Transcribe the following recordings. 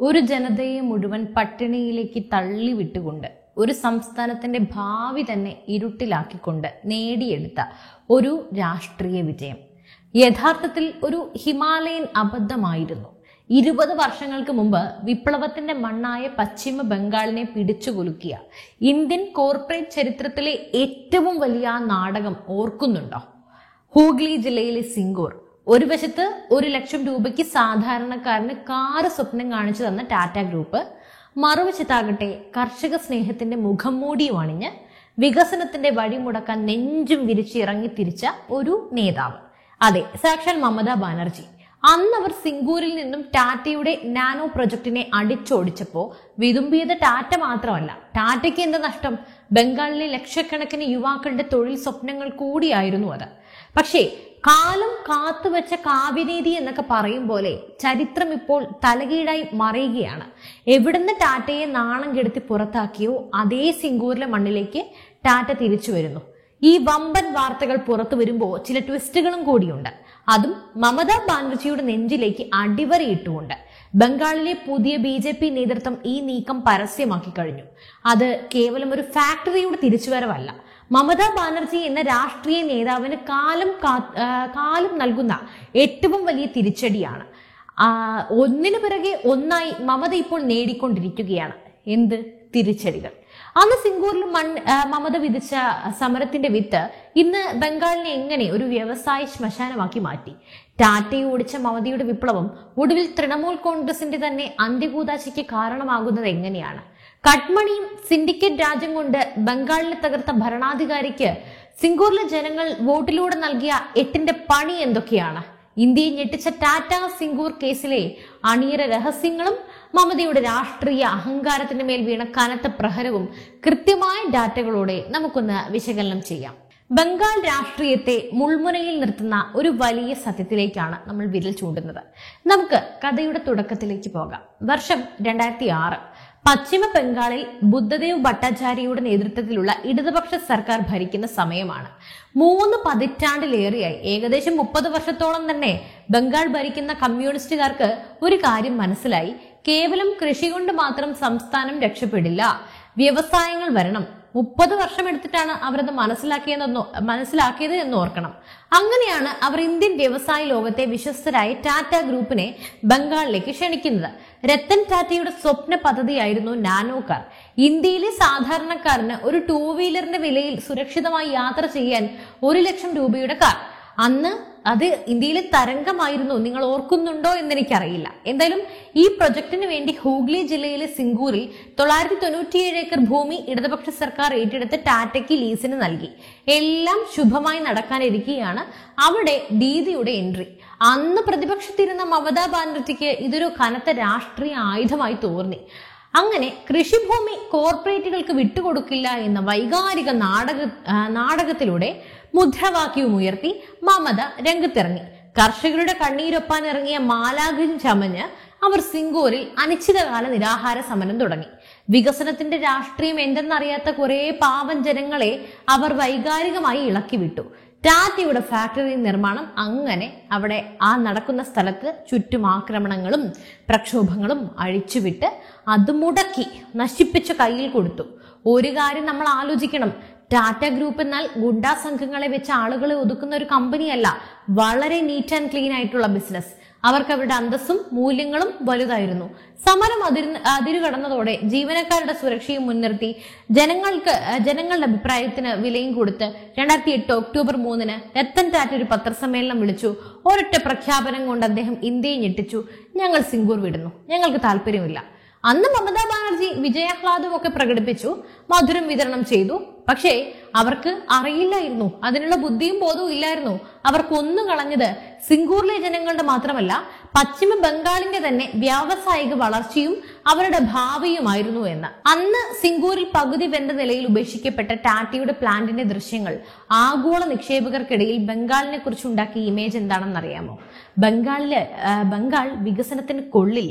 ഒരു ജനതയെ മുഴുവൻ പട്ടിണിയിലേക്ക് തള്ളിവിട്ടുകൊണ്ട് ഒരു സംസ്ഥാനത്തിന്റെ ഭാവി തന്നെ ഇരുട്ടിലാക്കിക്കൊണ്ട് നേടിയെടുത്ത ഒരു രാഷ്ട്രീയ വിജയം യഥാർത്ഥത്തിൽ ഒരു ഹിമാലയൻ അബദ്ധമായിരുന്നു ഇരുപത് വർഷങ്ങൾക്ക് മുമ്പ് വിപ്ലവത്തിന്റെ മണ്ണായ പശ്ചിമ ബംഗാളിനെ പിടിച്ചുകുലുക്കിയ ഇന്ത്യൻ കോർപ്പറേറ്റ് ചരിത്രത്തിലെ ഏറ്റവും വലിയ ആ നാടകം ഓർക്കുന്നുണ്ടോ ഹൂഗ്ലി ജില്ലയിലെ സിംഗൂർ ഒരു വശത്ത് ഒരു ലക്ഷം രൂപയ്ക്ക് സാധാരണക്കാരന് കാറ് സ്വപ്നം കാണിച്ചു തന്ന ടാറ്റ ഗ്രൂപ്പ് മറുവശത്താകട്ടെ കർഷക സ്നേഹത്തിന്റെ മുഖം മൂടിയും അണിഞ്ഞ് വികസനത്തിന്റെ വഴിമുടക്കാൻ നെഞ്ചും വിരിച്ചിറങ്ങി തിരിച്ച ഒരു നേതാവ് അതെ സാക്ഷാൽ മമതാ ബാനർജി അന്ന് അവർ സിംഗൂരിൽ നിന്നും ടാറ്റയുടെ നാനോ പ്രൊജക്ടിനെ അടിച്ചോടിച്ചപ്പോ വിതുമ്പിയത് ടാറ്റ മാത്രമല്ല ടാറ്റയ്ക്ക് എന്ത് നഷ്ടം ബംഗാളിലെ ലക്ഷക്കണക്കിന് യുവാക്കളുടെ തൊഴിൽ സ്വപ്നങ്ങൾ കൂടിയായിരുന്നു അത് പക്ഷേ കാലം കാത്തുവെച്ച കാവ്യനീതി എന്നൊക്കെ പറയും പോലെ ചരിത്രം ഇപ്പോൾ തലകീഴായി മറയുകയാണ് എവിടുന്ന് ടാറ്റയെ നാണം കെടുത്തി പുറത്താക്കിയോ അതേ സിംഗൂരിലെ മണ്ണിലേക്ക് ടാറ്റ തിരിച്ചു വരുന്നു ഈ വമ്പൻ വാർത്തകൾ പുറത്തു വരുമ്പോൾ ചില ട്വിസ്റ്റുകളും കൂടിയുണ്ട് അതും മമതാ ബാനർജിയുടെ നെഞ്ചിലേക്ക് അടിവരയിട്ടുകൊണ്ട് ബംഗാളിലെ പുതിയ ബി ജെ പി നേതൃത്വം ഈ നീക്കം പരസ്യമാക്കി കഴിഞ്ഞു അത് കേവലം ഒരു ഫാക്ടറിയുടെ തിരിച്ചുവരവല്ല മമതാ ബാനർജി എന്ന രാഷ്ട്രീയ നേതാവിന് കാലം കാ- ആ, കാലം നൽകുന്ന ഏറ്റവും വലിയ തിരിച്ചടിയാണ് ആ, ഒന്നിനു പിറകെ ഒന്നായി മമത ഇപ്പോൾ നേടിക്കൊണ്ടിരിക്കുകയാണ് എന്ത് തിരിച്ചടികൾ അന്ന് സിംഗൂരിൽ മൺ ആ, മമത വിധിച്ച സമരത്തിന്റെ വിത്ത് ഇന്ന് ബംഗാളിനെ എങ്ങനെ ഒരു വ്യവസായ ശ്മശാനമാക്കി മാറ്റി ടാറ്റയെ ഓടിച്ച മമതയുടെ വിപ്ലവം ഒടുവിൽ തൃണമൂൽ കോൺഗ്രസിന്റെ തന്നെ അന്ത്യകൂതാശയ്ക്ക് കാരണമാകുന്നത് എങ്ങനെയാണ് കട്മണിയും സിൻഡിക്കേറ്റ് രാജ്യം കൊണ്ട് ബംഗാളിനെ തകർത്ത ഭരണാധികാരിക്ക് സിംഗൂറിലെ ജനങ്ങൾ വോട്ടിലൂടെ നൽകിയ എട്ടിന്റെ പണി എന്തൊക്കെയാണ് ഇന്ത്യയെ ഞെട്ടിച്ച ടാറ്റ സിംഗൂർ കേസിലെ അണിയറ രഹസ്യങ്ങളും മമതയുടെ രാഷ്ട്രീയ അഹങ്കാരത്തിന്റെ മേൽ വീണ കനത്ത പ്രഹരവും കൃത്യമായ ഡാറ്റകളോടെ നമുക്കൊന്ന് വിശകലനം ചെയ്യാം ബംഗാൾ രാഷ്ട്രീയത്തെ മുൾമുനയിൽ നിർത്തുന്ന ഒരു വലിയ സത്യത്തിലേക്കാണ് നമ്മൾ വിരൽ ചൂണ്ടുന്നത് നമുക്ക് കഥയുടെ തുടക്കത്തിലേക്ക് പോകാം വർഷം രണ്ടായിരത്തി ആറ് പശ്ചിമ ബംഗാളിൽ ബുദ്ധദേവ് ഭട്ടാചാര്യയുടെ നേതൃത്വത്തിലുള്ള ഇടതുപക്ഷ സർക്കാർ ഭരിക്കുന്ന സമയമാണ് മൂന്ന് പതിറ്റാണ്ടിലേറെയായി ഏകദേശം മുപ്പത് വർഷത്തോളം തന്നെ ബംഗാൾ ഭരിക്കുന്ന കമ്മ്യൂണിസ്റ്റുകാർക്ക് ഒരു കാര്യം മനസ്സിലായി കേവലം കൃഷി കൊണ്ട് മാത്രം സംസ്ഥാനം രക്ഷപ്പെടില്ല വ്യവസായങ്ങൾ വരണം മുപ്പത് വർഷം എടുത്തിട്ടാണ് അവരത് മനസ്സിലാക്കിയതെന്നോ മനസ്സിലാക്കിയത് എന്ന് ഓർക്കണം അങ്ങനെയാണ് അവർ ഇന്ത്യൻ വ്യവസായ ലോകത്തെ വിശ്വസ്തരായ ടാറ്റ ഗ്രൂപ്പിനെ ബംഗാളിലേക്ക് ക്ഷണിക്കുന്നത് രത്തൻ ടാറ്റയുടെ സ്വപ്ന പദ്ധതിയായിരുന്നു നാനോ കാർ ഇന്ത്യയിലെ സാധാരണക്കാരന് ഒരു ടൂ വീലറിന്റെ വിലയിൽ സുരക്ഷിതമായി യാത്ര ചെയ്യാൻ ഒരു ലക്ഷം രൂപയുടെ കാർ അന്ന് അത് ഇന്ത്യയിലെ തരംഗമായിരുന്നു നിങ്ങൾ ഓർക്കുന്നുണ്ടോ എന്ന് എനിക്കറിയില്ല എന്തായാലും ഈ പ്രൊജക്ടിന് വേണ്ടി ഹൂഗ്ലി ജില്ലയിലെ സിംഗൂരിൽ തൊള്ളായിരത്തി തൊണ്ണൂറ്റിയേഴ് ഏക്കർ ഭൂമി ഇടതുപക്ഷ സർക്കാർ ഏറ്റെടുത്ത് ടാറ്റയ്ക്ക് ലീസിന് നൽകി എല്ലാം ശുഭമായി നടക്കാനിരിക്കുകയാണ് അവിടെ ദീദിയുടെ എൻട്രി അന്ന് പ്രതിപക്ഷത്തിരുന്ന മമതാ ബാനർജിക്ക് ഇതൊരു കനത്ത രാഷ്ട്രീയ ആയുധമായി തോന്നി അങ്ങനെ കൃഷിഭൂമി കോർപ്പറേറ്റുകൾക്ക് വിട്ടുകൊടുക്കില്ല എന്ന വൈകാരിക നാടക ആ, നാടകത്തിലൂടെ മുദ്രാവാക്യവും ഉയർത്തി മമത രംഗത്തിറങ്ങി കർഷകരുടെ കണ്ണീരൊപ്പാൻ ഇറങ്ങിയ മാലാഖിൻ ചമഞ്ഞ് അവർ സിംഗൂരിൽ അനിശ്ചിതകാല നിരാഹാര സമരം തുടങ്ങി വികസനത്തിന്റെ രാഷ്ട്രീയം എന്തെന്നറിയാത്ത കുറെ പാവം ജനങ്ങളെ അവർ വൈകാരികമായി ഇളക്കി വിട്ടു ടാറ്റയുടെ ഫാക്ടറി നിർമ്മാണം അങ്ങനെ അവിടെ ആ നടക്കുന്ന സ്ഥലത്ത് ചുറ്റും ആക്രമണങ്ങളും പ്രക്ഷോഭങ്ങളും അഴിച്ചുവിട്ട് അത് മുടക്കി നശിപ്പിച്ച കയ്യിൽ കൊടുത്തു ഒരു കാര്യം നമ്മൾ ആലോചിക്കണം ടാറ്റ ഗ്രൂപ്പ് എന്നാൽ ഗുണ്ടാ സംഘങ്ങളെ വെച്ച് ആളുകളെ ഒതുക്കുന്ന ഒരു കമ്പനിയല്ല വളരെ നീറ്റ് ആൻഡ് ക്ലീൻ ആയിട്ടുള്ള ബിസിനസ് അവർക്ക് അവരുടെ അന്തസ്സും മൂല്യങ്ങളും വലുതായിരുന്നു സമരം അതിരു അതിരുകടന്നതോടെ ജീവനക്കാരുടെ സുരക്ഷയും മുൻനിർത്തി ജനങ്ങൾക്ക് ആ, ജനങ്ങളുടെ അഭിപ്രായത്തിന് വിലയും കൊടുത്ത് രണ്ടായിരത്തി എട്ട് ഒക്ടോബർ മൂന്നിന് രത്തൻ ടാറ്റ ഒരു പത്രസമ്മേളനം വിളിച്ചു ഒരൊറ്റ പ്രഖ്യാപനം കൊണ്ട് അദ്ദേഹം ഇന്ത്യയെ ഞെട്ടിച്ചു ഞങ്ങൾ സിംഗൂർ വിടുന്നു ഞങ്ങൾക്ക് താല്പര്യമില്ല അന്ന് മമതാ ബാനർജി വിജയാഹ്ലാദം ഒക്കെ പ്രകടിപ്പിച്ചു മധുരം വിതരണം ചെയ്തു പക്ഷേ അവർക്ക് അറിയില്ലായിരുന്നു അതിനുള്ള ബുദ്ധിയും ബോധവും ഇല്ലായിരുന്നു അവർ കൊന്നു കളഞ്ഞത് സിംഗൂറിലെ ജനങ്ങളുടെ മാത്രമല്ല പശ്ചിമ ബംഗാളിന്റെ തന്നെ വ്യാവസായിക വളർച്ചയും അവരുടെ ഭാവിയുമായിരുന്നു എന്ന് അന്ന് സിംഗൂരിൽ പകുതി വെന്ത നിലയിൽ ഉപേക്ഷിക്കപ്പെട്ട ടാറ്റയുടെ പ്ലാന്റിന്റെ ദൃശ്യങ്ങൾ ആഗോള നിക്ഷേപകർക്കിടയിൽ ബംഗാളിനെ കുറിച്ച് ഉണ്ടാക്കിയ ഇമേജ് എന്താണെന്ന് അറിയാമോ ബംഗാളില് ആ, ബംഗാൾ വികസനത്തിന് കൊള്ളില്ല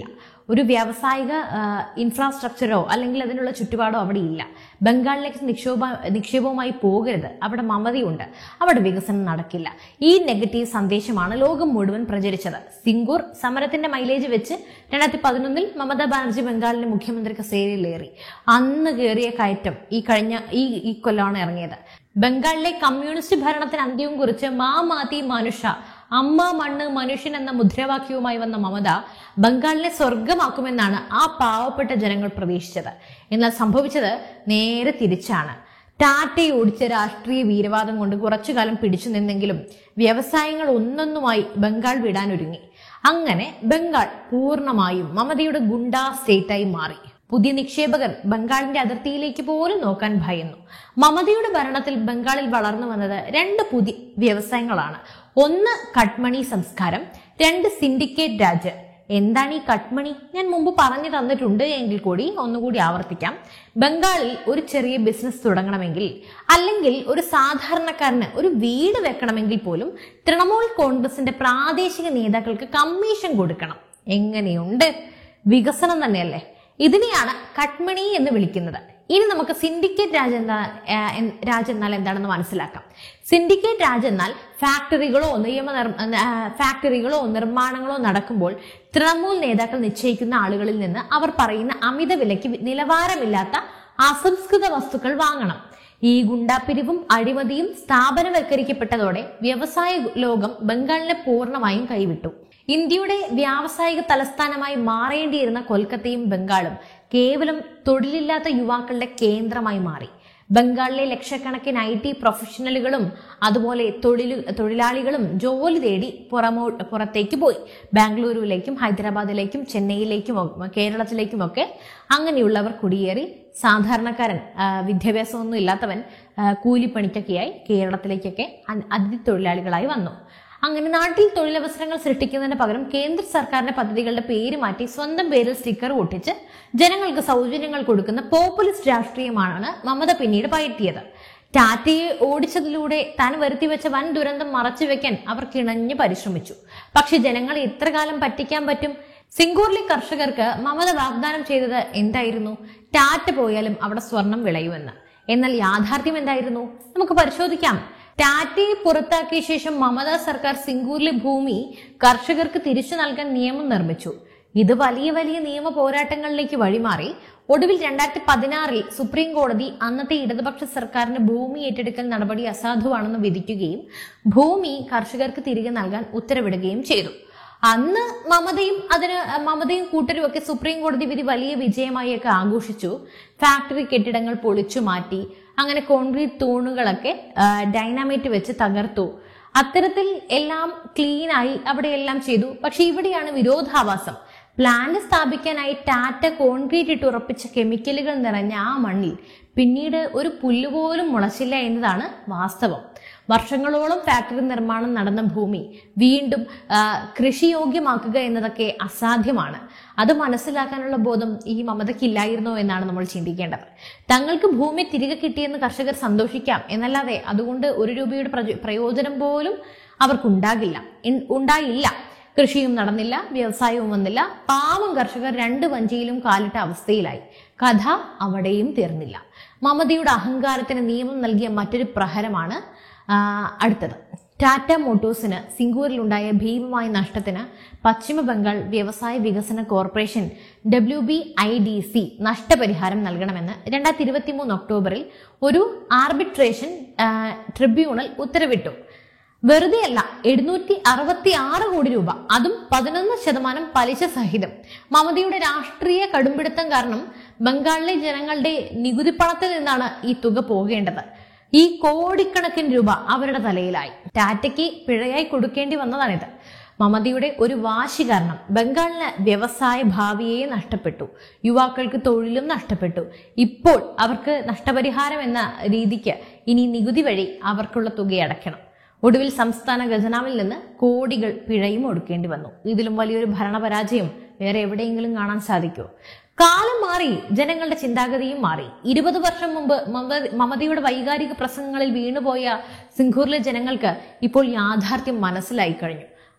ഒരു വ്യാവസായിക ഇൻഫ്രാസ്ട്രക്ചറോ അല്ലെങ്കിൽ അതിനുള്ള ചുറ്റുപാടോ അവിടെ ഇല്ല ബംഗാളിലേക്ക് നിക്ഷേപ നിക്ഷേപവുമായി പോകരുത് അവിടെ മമതയുണ്ട് അവിടെ വികസനം നടക്കില്ല ഈ നെഗറ്റീവ് സന്ദേശമാണ് ലോകം മുഴുവൻ പ്രചരിച്ചത് സിംഗൂർ സമരത്തിന്റെ മൈലേജ് വെച്ച് രണ്ടായിരത്തി പതിനൊന്നിൽ മമതാ ബാനർജി ബംഗാളിലെ മുഖ്യമന്ത്രി കസേരയിലേറി അന്ന് കയറിയ കയറ്റം ഈ കഴിഞ്ഞ ഈ ഈ കൊല്ലമാണ് ഇറങ്ങിയത് ബംഗാളിലെ കമ്മ്യൂണിസ്റ്റ് ഭരണത്തിന് അന്ത്യവും കുറിച്ച് മാ മാതി മനുഷ അമ്മ മണ്ണ് മനുഷ്യൻ എന്ന മുദ്രാവാക്യവുമായി വന്ന മമത ബംഗാളിനെ സ്വർഗമാക്കുമെന്നാണ് ആ പാവപ്പെട്ട ജനങ്ങൾ പ്രതീക്ഷിച്ചത് എന്നാൽ സംഭവിച്ചത് നേരെ തിരിച്ചാണ് ടാറ്റയെ ഓടിച്ച രാഷ്ട്രീയ വീരവാദം കൊണ്ട് കുറച്ചു കാലം പിടിച്ചു നിന്നെങ്കിലും വ്യവസായങ്ങൾ ഒന്നൊന്നുമായി ബംഗാൾ വിടാനൊരുങ്ങി അങ്ങനെ ബംഗാൾ പൂർണ്ണമായും മമതയുടെ ഗുണ്ടാ സ്റ്റേറ്റായി മാറി പുതിയ നിക്ഷേപകർ ബംഗാളിന്റെ അതിർത്തിയിലേക്ക് പോലും നോക്കാൻ ഭയന്നു മമതയുടെ ഭരണത്തിൽ ബംഗാളിൽ വളർന്നു വന്നത് രണ്ട് പുതിയ വ്യവസായങ്ങളാണ് ഒന്ന് കട്ട്മണി സംസ്കാരം രണ്ട് സിൻഡിക്കേറ്റ് രാജ് എന്താണ് ഈ കട്ട്മണി ഞാൻ മുമ്പ് പറഞ്ഞു തന്നിട്ടുണ്ട് എങ്കിൽ കൂടി ഒന്നുകൂടി ആവർത്തിക്കാം ബംഗാളിൽ ഒരു ചെറിയ ബിസിനസ് തുടങ്ങണമെങ്കിൽ അല്ലെങ്കിൽ ഒരു സാധാരണക്കാരന് ഒരു വീട് വെക്കണമെങ്കിൽ പോലും തൃണമൂൽ കോൺഗ്രസിന്റെ പ്രാദേശിക നേതാക്കൾക്ക് കമ്മീഷൻ കൊടുക്കണം എങ്ങനെയുണ്ട് വികസനം തന്നെയല്ലേ ഇതിനെയാണ് കട്ട്മണി എന്ന് വിളിക്കുന്നത് ഇനി നമുക്ക് സിൻഡിക്കേറ്റ് രാജ് എന്താ ഏഹ്, എൻ- രാജ് എന്നാൽ എന്താണെന്ന് മനസ്സിലാക്കാം സിൻഡിക്കേറ്റ് രാജ് എന്നാൽ ഫാക്ടറികളോ നിയമ നിർ- ഏഹ്, ഫാക്ടറികളോ നിർമ്മാണങ്ങളോ നടക്കുമ്പോൾ തൃണമൂൽ നേതാക്കൾ നിശ്ചയിക്കുന്ന ആളുകളിൽ നിന്ന് അവർ പറയുന്ന അമിത വിലയ്ക്ക് വി- നിലവാരമില്ലാത്ത അസംസ്കൃത വസ്തുക്കൾ വാങ്ങണം ഈ ഗുണ്ടാപ്പിരിവും അഴിമതിയും സ്ഥാപനവൽക്കരിക്കപ്പെട്ടതോടെ വ്യവസായ ലോകം ബംഗാളിനെ പൂർണ്ണമായും കൈവിട്ടു ഇന്ത്യയുടെ വ്യാവസായിക തലസ്ഥാനമായി മാറേണ്ടിയിരുന്ന കൊൽക്കത്തയും ബംഗാളും കേവലം തൊഴിലില്ലാത്ത യുവാക്കളുടെ കേന്ദ്രമായി മാറി ബംഗാളിലെ ലക്ഷക്കണക്കിന് ഐ ടി പ്രൊഫഷണലുകളും അതുപോലെ തൊഴിൽ തൊഴിലാളികളും ജോലി തേടി പുറമോ പുറത്തേക്ക് പോയി ബാംഗ്ലൂരുവിലേക്കും ഹൈദരാബാദിലേക്കും ചെന്നൈയിലേക്കും ഒ- കേരളത്തിലേക്കുമൊക്കെ അങ്ങനെയുള്ളവർ കുടിയേറി സാധാരണക്കാരൻ ആ, വിദ്യാഭ്യാസമൊന്നും ഇല്ലാത്തവൻ ആ, കൂലിപ്പണിക്കൊക്കെയായി കേരളത്തിലേക്കൊക്കെ അ- അതിഥി തൊഴിലാളികളായി വന്നു അങ്ങനെ നാട്ടിൽ തൊഴിലവസരങ്ങൾ സൃഷ്ടിക്കുന്നതിന് പകരം കേന്ദ്ര സർക്കാരിന്റെ പദ്ധതികളുടെ പേര് മാറ്റി സ്വന്തം പേരിൽ സ്റ്റിക്കർ ഒട്ടിച്ച് ജനങ്ങൾക്ക് സൗജന്യങ്ങൾ കൊടുക്കുന്ന പോപ്പുലിസ്റ്റ് രാഷ്ട്രീയമാണ് മമത പിന്നീട് പയറ്റിയത് ടാറ്റയെ ഓടിച്ചതിലൂടെ താൻ വരുത്തിവെച്ച വൻ ദുരന്തം മറച്ചുവെക്കാൻ അവർ കിണഞ്ഞു പരിശ്രമിച്ചു പക്ഷെ ജനങ്ങളെ എത്ര കാലം പറ്റിക്കാൻ പറ്റും സിംഗൂറിലെ കർഷകർക്ക് മമത വാഗ്ദാനം ചെയ്തത് എന്തായിരുന്നു ടാറ്റ പോയാലും അവിടെ സ്വർണം വിളയുമെന്ന് എന്നാൽ യാഥാർത്ഥ്യം എന്തായിരുന്നു നമുക്ക് പരിശോധിക്കാം ടാറ്റയെ പുറത്താക്കിയ ശേഷം മമതാ സർക്കാർ സിംഗൂരിലെ ഭൂമി കർഷകർക്ക് തിരിച്ചു നൽകാൻ നിയമം നിർമ്മിച്ചു ഇത് വലിയ വലിയ നിയമ പോരാട്ടങ്ങളിലേക്ക് വഴിമാറി ഒടുവിൽ രണ്ടായിരത്തി പതിനാറിൽ സുപ്രീം കോടതി അന്നത്തെ ഇടതുപക്ഷ സർക്കാരിന്റെ ഭൂമി ഏറ്റെടുക്കൽ നടപടി അസാധുവാണെന്ന് വിധിക്കുകയും ഭൂമി കർഷകർക്ക് തിരികെ നൽകാൻ ഉത്തരവിടുകയും ചെയ്തു അന്ന് മമതയും അതിന് മമതയും കൂട്ടരും ഒക്കെ സുപ്രീം കോടതി വിധി വലിയ വിജയമായി ഒക്കെ ആഘോഷിച്ചു ഫാക്ടറി കെട്ടിടങ്ങൾ പൊളിച്ചു മാറ്റി അങ്ങനെ കോൺക്രീറ്റ് തൂണുകളൊക്കെ ആ, ഡൈനാമൈറ്റ് വെച്ച് തകർത്തു അത്തരത്തിൽ എല്ലാം ക്ലീനായി അവിടെ എല്ലാം ചെയ്തു പക്ഷെ ഇവിടെയാണ് വിരോധാഭാസം പ്ലാന്റ് സ്ഥാപിക്കാനായി ടാറ്റ കോൺക്രീറ്റ് ഇട്ട് ഉറപ്പിച്ച കെമിക്കലുകൾ നിറഞ്ഞ ആ മണ്ണിൽ പിന്നീട് ഒരു പുല്ലുപോലും മുളച്ചില്ല എന്നതാണ് വാസ്തവം വർഷങ്ങളോളം ഫാക്ടറി നിർമ്മാണം നടന്ന ഭൂമി വീണ്ടും ആ, കൃഷിയോഗ്യമാക്കുക എന്നതൊക്കെ അസാധ്യമാണ് അത് മനസ്സിലാക്കാനുള്ള ബോധം ഈ മമതയ്ക്കില്ലായിരുന്നോ എന്നാണ് നമ്മൾ ചിന്തിക്കേണ്ടത് തങ്ങൾക്ക് ഭൂമി തിരികെ കിട്ടിയെന്ന് കർഷകർ സന്തോഷിക്കാം എന്നല്ലാതെ അതുകൊണ്ട് ഒരു രൂപയുടെ പ്രജ- പ്രയോജനം പോലും അവർക്കുണ്ടാകില്ല ഇൻ- ഉണ്ടായില്ല കൃഷിയും നടന്നില്ല വ്യവസായവും വന്നില്ല പാവം കർഷകർ രണ്ട് വഞ്ചിയിലും കാലിട്ട അവസ്ഥയിലായി കഥ അവിടെയും തീർന്നില്ല മമതയുടെ അഹങ്കാരത്തിന് നിയമം നൽകിയ മറ്റൊരു പ്രഹരമാണ് ആ, അടുത്തത് ടാറ്റ മോട്ടോഴ്സിന് സിംഗൂരിലുണ്ടായ ഭീമമായ നഷ്ടത്തിന് പശ്ചിമ ബംഗാൾ വ്യവസായ വികസന corporation W B I D C നഷ്ടപരിഹാരം നൽകണമെന്ന് രണ്ടായിരത്തി ഇരുപത്തി മൂന്ന് ഒക്ടോബറിൽ ഒരു ആർബിട്രേഷൻ ആ, ട്രിബ്യൂണൽ ഉത്തരവിട്ടു വെറുതെയല്ല എഴുന്നൂറ്റി അറുപത്തി ആറ് കോടി രൂപ അതും പതിനൊന്ന് ശതമാനം പലിശ സഹിതം മമതയുടെ രാഷ്ട്രീയ കടുംപിടുത്തം കാരണം ബംഗാളിലെ ജനങ്ങളുടെ നികുതി പണത്തിൽ നിന്നാണ് ഈ തുക പോകേണ്ടത് ഈ കോടിക്കണക്കിന് രൂപ അവരുടെ തലയിലായി ടാറ്റയ്ക്ക് പിഴയായി കൊടുക്കേണ്ടി വന്നതാണിത് മമതയുടെ ഒരു വാശി കാരണം ബംഗാളിന് വ്യവസായ ഭാവിയെ നഷ്ടപ്പെട്ടു യുവാക്കൾക്ക് തൊഴിലും നഷ്ടപ്പെട്ടു ഇപ്പോൾ അവർക്ക് നഷ്ടപരിഹാരം എന്ന രീതിക്ക് ഇനി നികുതി വഴി അവർക്കുള്ള തുക അടയ്ക്കണം ഒടുവിൽ സംസ്ഥാന ഖജനാവിൽ നിന്ന് കോടികൾ പിഴയും ഒടുക്കേണ്ടി വന്നു ഇതിലും വലിയൊരു ഭരണപരാജയം വേറെ എവിടെയെങ്കിലും കാണാൻ സാധിക്കുമോ കാലം മാറി ജനങ്ങളുടെ ചിന്താഗതിയും മാറി ഇരുപത് വർഷം മുമ്പ് മമ- മമതയുടെ വൈകാരിക പ്രസംഗങ്ങളിൽ വീണുപോയ സിംഗൂറിലെ ജനങ്ങൾക്ക് ഇപ്പോൾ യാഥാർത്ഥ്യം മനസ്സിലായി കഴിഞ്ഞു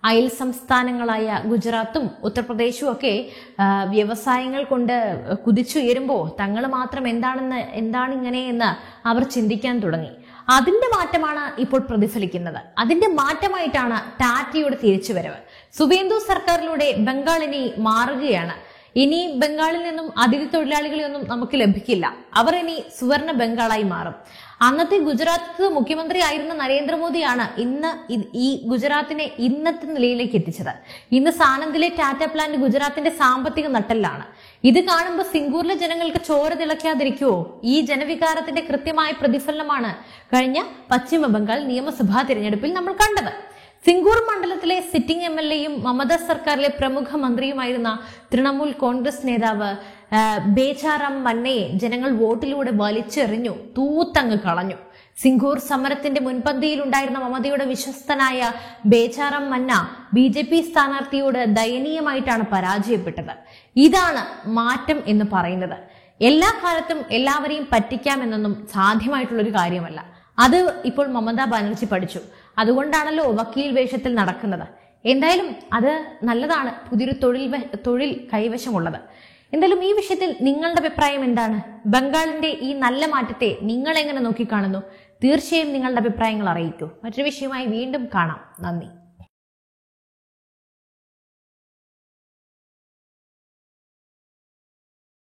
അയൽ സംസ്ഥാനങ്ങളായ ഗുജറാത്തും ഉത്തർപ്രദേശും ഒക്കെ ആ, വ്യവസായങ്ങൾ കൊണ്ട് കുതിച്ചുയരുമ്പോൾ തങ്ങൾ മാത്രം എന്താണെന്ന് എന്താണ് ഇങ്ങനെ എന്ന് അവർ ചിന്തിക്കാൻ തുടങ്ങി അതിന്റെ മാറ്റമാണ് ഇപ്പോൾ പ്രതിഫലിക്കുന്നത് അതിന്റെ മാറ്റമായിട്ടാണ് ടാറ്റയുടെ തിരിച്ചുവരവ് സുവേന്ദു സർക്കാരിലൂടെ ബംഗാൾ ഇനി മാറുകയാണ് ഇനി ബംഗാളിൽ നിന്നും അതിഥി തൊഴിലാളികളെ ഒന്നും നമുക്ക് ലഭിക്കില്ല അവർ ഇനി സുവർണ ബംഗാളായി മാറും അന്നത്തെ ഗുജറാത്ത് മുഖ്യമന്ത്രി ആയിരുന്ന നരേന്ദ്രമോദിയാണ് ഇന്ന് ഇ- ഈ ഗുജറാത്തിനെ ഇന്നത്തെ നിലയിലേക്ക് എത്തിച്ചത് ഇന്ന് സാനന്ദിലെ ടാറ്റ പ്ലാന്റ് ഗുജറാത്തിന്റെ സാമ്പത്തിക നട്ടെല്ലാണ് ഇത് കാണുമ്പോൾ സിംഗൂറിലെ ജനങ്ങൾക്ക് ചോര തിളയ്ക്കാതിരിക്കുവോ ഈ ജനവികാരത്തിന്റെ കൃത്യമായ പ്രതിഫലനമാണ് കഴിഞ്ഞ പശ്ചിമ ബംഗാൾ നിയമസഭാ തിരഞ്ഞെടുപ്പിൽ നമ്മൾ കണ്ടത് സിംഗൂർ മണ്ഡലത്തിലെ സിറ്റിംഗ് എം എൽ എയും മമത സർക്കാരിലെ പ്രമുഖ മന്ത്രിയുമായിരുന്ന തൃണമൂൽ കോൺഗ്രസ് നേതാവ് ആ, ബേചാറാം മന്നയെ ജനങ്ങൾ വോട്ടിലൂടെ വലിച്ചെറിഞ്ഞു തൂത്തങ്ങ് കളഞ്ഞു സിംഗൂർ സമരത്തിന്റെ മുൻപന്തിയിലുണ്ടായിരുന്ന മമതയുടെ വിശ്വസ്തനായ Becharam Manna B J P സ്ഥാനാർത്ഥിയോട് ദയനീയമായിട്ടാണ് പരാജയപ്പെട്ടത് ഇതാണ് മാറ്റം എന്ന് പറയുന്നത് എല്ലാ കാലത്തും എല്ലാവരെയും പറ്റിക്കാമെന്നൊന്നും സാധ്യമായിട്ടുള്ള ഒരു കാര്യമല്ല അത് ഇപ്പോൾ മമതാ ബാനർജി പഠിച്ചു അതുകൊണ്ടാണല്ലോ വക്കീൽ വേഷത്തിൽ നടക്കുന്നത് എന്തായാലും അത് നല്ലതാണ് പുതിയൊരു തൊഴിൽ വ- തൊഴിൽ കൈവശമുള്ളത് എന്തായാലും ഈ വിഷയത്തിൽ നിങ്ങളുടെ അഭിപ്രായം എന്താണ് ബംഗാളിന്റെ ഈ നല്ല മാറ്റത്തെ നിങ്ങൾ എങ്ങനെ നോക്കിക്കാണുന്നു തീർച്ചയായും നിങ്ങളുടെ അഭിപ്രായങ്ങൾ അറിയിക്കൂ മറ്റൊരു വിഷയമായി വീണ്ടും കാണാം നന്ദി